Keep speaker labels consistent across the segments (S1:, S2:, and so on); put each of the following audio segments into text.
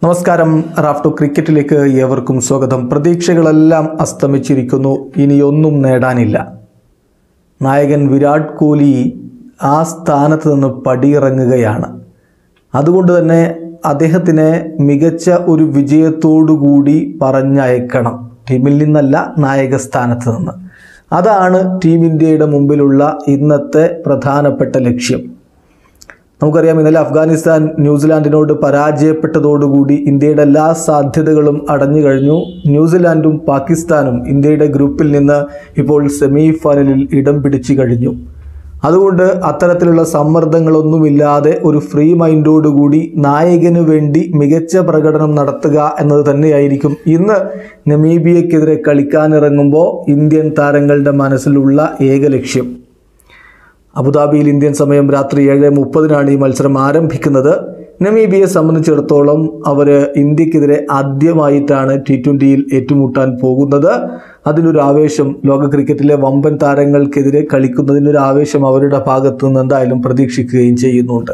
S1: നമസ്കാരം റാഫ്റ്റോ ക്രിക്കറ്റിലേക്ക് ഏവർക്കും സ്വാഗതം പ്രതീക്ഷകളെല്ലാം അസ്തമിച്ചിരിക്കുന്നു ഇനിയൊന്നും നേടാനില്ല നായകൻ വിരാട് കോഹ്ലി ആ സ്ഥാനത്ത് നിന്ന് പടിയിറങ്ങുകയാണ് അതുകൊണ്ട് തന്നെ അദ്ദേഹത്തിനെ മികച്ച ഒരു വിജയത്തോടുകൂടി പറഞ്ഞയക്കണം ടീമിൽ നിന്നല്ല നായക സ്ഥാനത്ത് നിന്ന് അതാണ് ടീം ഇന്ത്യയുടെ മുമ്പിലുള്ള ഇന്നത്തെ പ്രധാനപ്പെട്ട ലക്ഷ്യം നമുക്കറിയാം ഇന്നലെ അഫ്ഗാനിസ്ഥാൻ ന്യൂസിലാൻഡിനോട് പരാജയപ്പെട്ടതോടുകൂടി ഇന്ത്യയുടെ എല്ലാ സാധ്യതകളും അടഞ്ഞു കഴിഞ്ഞു ന്യൂസിലാൻഡും പാകിസ്ഥാനും ഇന്ത്യയുടെ ഗ്രൂപ്പിൽ നിന്ന് ഇപ്പോൾ സെമി ഫൈനലിൽ ഇടം പിടിച്ചു കഴിഞ്ഞു അതുകൊണ്ട് അത്തരത്തിലുള്ള സമ്മർദ്ദങ്ങളൊന്നുമില്ലാതെ ഒരു ഫ്രീ മൈൻഡോടുകൂടി നായകന് വേണ്ടി മികച്ച പ്രകടനം നടത്തുക എന്നത് തന്നെയായിരിക്കും ഇന്ന് നമീബിയക്കെതിരെ കളിക്കാനിറങ്ങുമ്പോൾ ഇന്ത്യൻ താരങ്ങളുടെ മനസ്സിലുള്ള ഏക ലക്ഷ്യം അബുദാബിയിൽ ഇന്ത്യൻ സമയം രാത്രി ഏഴ് മുപ്പതിനാണ് ഈ മത്സരം ആരംഭിക്കുന്നത് നമീബിയെ സംബന്ധിച്ചിടത്തോളം അവർ ഇന്ത്യക്കെതിരെ ആദ്യമായിട്ടാണ് ടി ട്വൻ്റിയിൽ ഏറ്റുമുട്ടാൻ പോകുന്നത് അതിനൊരു ആവേശം ലോക ക്രിക്കറ്റിലെ വമ്പൻ താരങ്ങൾക്കെതിരെ കളിക്കുന്നതിനൊരു ആവേശം അവരുടെ ഭാഗത്തു നിന്ന് എന്തായാലും പ്രതീക്ഷിക്കുകയും ചെയ്യുന്നുണ്ട്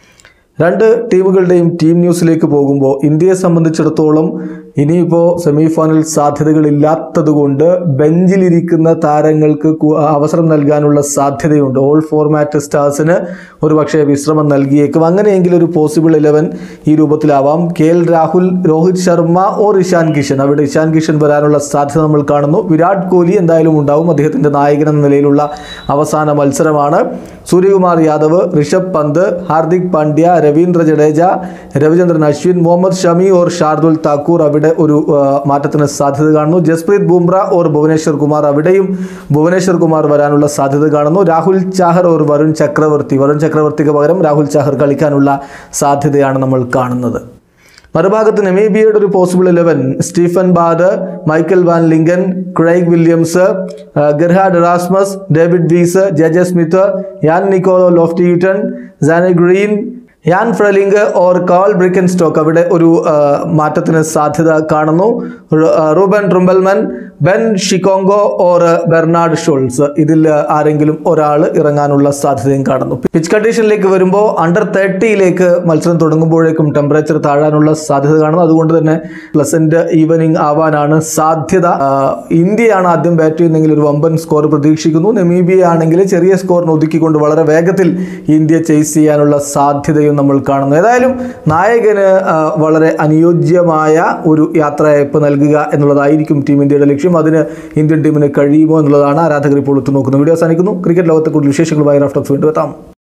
S1: രണ്ട് ടീമുകളുടെയും ടീം ന്യൂസിലേക്ക് പോകുമ്പോൾ ഇന്ത്യയെ സംബന്ധിച്ചിടത്തോളം ഇനിയിപ്പോൾ സെമി ഫൈനൽ സാധ്യതകളില്ലാത്തതുകൊണ്ട് ബെഞ്ചിലിരിക്കുന്ന താരങ്ങൾക്ക് കു- അവസരം നൽകാനുള്ള സാധ്യതയുണ്ട് ഓൾ ഫോർമാറ്റ് സ്റ്റാർസിന് ഒരു പക്ഷേ വിശ്രമം നൽകിയേക്കും അങ്ങനെയെങ്കിൽ ഒരു പോസിബിൾ ഇലവൻ ഈ രൂപത്തിലാവാം K L Rahul Rohit Sharma or Ishan Kishan അവിടെ ഇഷാൻ കിഷൻ വരാനുള്ള സാധ്യത നമ്മൾ കാണുന്നു വിരാട് കോഹ്ലി എന്തായാലും ഉണ്ടാവും അദ്ദേഹത്തിൻ്റെ നായകൻ എന്ന നിലയിലുള്ള അവസാന മത്സരമാണ് സൂര്യകുമാർ യാദവ് ഋഷഭ് പന്ത് ഹാർദിക് പാണ്ഡ്യ രവീന്ദ്ര ജഡേജ രവിചന്ദ്രൻ അശ്വിൻ മുഹമ്മദ് ഷമി ഓർ ഷാർദുൽ താക്കൂർ അവിടെ ഒരു ആ, മാറ്റത്തിന് സാധ്യത കാണുന്നു ജസ്പ്രീത് ബുംറ ഓർ ഭുവനേശ്വർ കുമാർ അവിടെയും ഭുവനേശ്വർ കുമാർ വരാനുള്ള സാധ്യത കാണുന്നു രാഹുൽ ചാഹർ ഓർ വരുൺ ചക്രവർത്തി വരുൺ ചക്രവർത്തിക്ക് പകരം രാഹുൽ ചാഹർ കളിക്കാനുള്ള സാധ്യതയാണ് നമ്മൾ കാണുന്നത് മറുഭാഗത്ത് നമീബിയയുടെ ഒരു possible eleven Stephan Baard Michael van Lingen Craig Williams ആ, Gerhard Erasmus David Wiese JJ Smit Jan Nicol Loftie Eaton Zane Green Jan Frylinck or Karl Birkenstock അവിടെ ഒരു ആ, മാറ്റത്തിന് സാധ്യത കാണുന്നു റു- ആ, Ruben Trumpelmann Ben Shikongo or Bernard Scholtz ഇതിൽ ആരെങ്കിലും ഒരാൾ ഇറങ്ങാനുള്ള സാധ്യതയും കാണുന്നു പിച്ച് കണ്ടീഷനിലേക്ക് വരുമ്പോൾ അണ്ടർ തേർട്ടിയിലേക്ക് മത്സരം തുടങ്ങുമ്പോഴേക്കും ടെമ്പറേച്ചർ താഴാനുള്ള സാധ്യത കാണുന്നു അതുകൊണ്ട് തന്നെ പ്ലസന്റ് ഈവനിങ് ആവാനാണ് സാധ്യത ആ, ഇന്ത്യയാണ് ആദ്യം ബാറ്റ് ചെയ്യുന്നെങ്കിൽ ഒരു വമ്പൻ സ്കോർ പ്രതീക്ഷിക്കുന്നു നമീബിയ ആണെങ്കിൽ ചെറിയ സ്കോറിന് ഒതുക്കിക്കൊണ്ട് വളരെ വേഗത്തിൽ ഇന്ത്യ ചേസ് ചെയ്യാനുള്ള സാധ്യതയും നമ്മൾ കാണുന്നു ഏതായാലും നായകന് ആ, വളരെ അനുയോജ്യമായ ഒരു യാത്രയയപ്പ് നൽകുക എന്നുള്ളതായിരിക്കും ടീം ഇന്ത്യയുടെ ലക്ഷ്യം അതിന് ഇന്ത്യൻ ടീമിന് കഴിയുമോ എന്നുള്ളതാണ് ആരാധകർ ഇപ്പോൾ ഉറ്റുനോക്കുന്നത് വീഡിയോ അവസാനിക്കുന്നു ക്രിക്കറ്റ് ലോകത്തെ കൂടുതൽ വിശേഷങ്ങളുമായി റാഫ്റ്റോക്സ് വീണ്ടും എത്താം